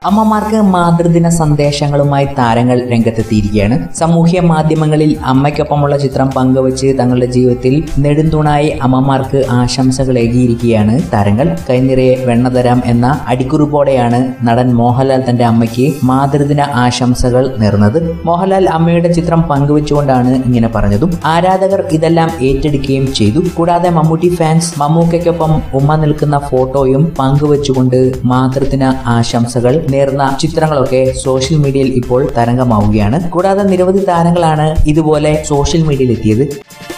അമ്മമാർക്ക് മാതൃദിന സന്ദേശങ്ങളുമായി താരങ്ങൾ രംഗത്തെത്തിയിരിക്കുകയാണ് സാമൂഹ്യ മാധ്യമങ്ങളിൽ അമ്മയ്ക്കൊപ്പമുള്ള ചിത്രം പങ്കുവച്ച് തങ്ങളുടെ ജീവിതത്തിൽ നെടുന്തുണായി അമ്മമാർക്ക് ആശംസകൾ ഏകിയിരിക്കുകയാണ് താരങ്ങൾ കൈനിറയെ വെണ്ണ തരാം എന്ന അടിക്കുറിപ്പോടെയാണ് നടൻ മോഹൻലാൽ തന്റെ അമ്മയ്ക്ക് മാതൃദിന ആശംസകൾ നേർന്നത് മോഹൻലാൽ അമ്മയുടെ ചിത്രം പങ്കുവെച്ചുകൊണ്ടാണ് ഇങ്ങനെ പറഞ്ഞതും ആരാധകർ ഇതെല്ലാം ഏറ്റെടുക്കുകയും ചെയ്തു കൂടാതെ മമ്മൂട്ടി ഫാൻസ് മമ്മൂക്കയ്ക്കൊപ്പം ഉമ്മ നിൽക്കുന്ന ഫോട്ടോയും പങ്കുവെച്ചുകൊണ്ട് മാതൃദിന ആശംസകൾ നേർന്ന ചിത്രങ്ങളൊക്കെ സോഷ്യൽ മീഡിയയിൽ ഇപ്പോൾ തരംഗമാവുകയാണ് കൂടാതെ നിരവധി താരങ്ങളാണ് ഇതുപോലെ സോഷ്യൽ മീഡിയയിൽ എത്തിയത്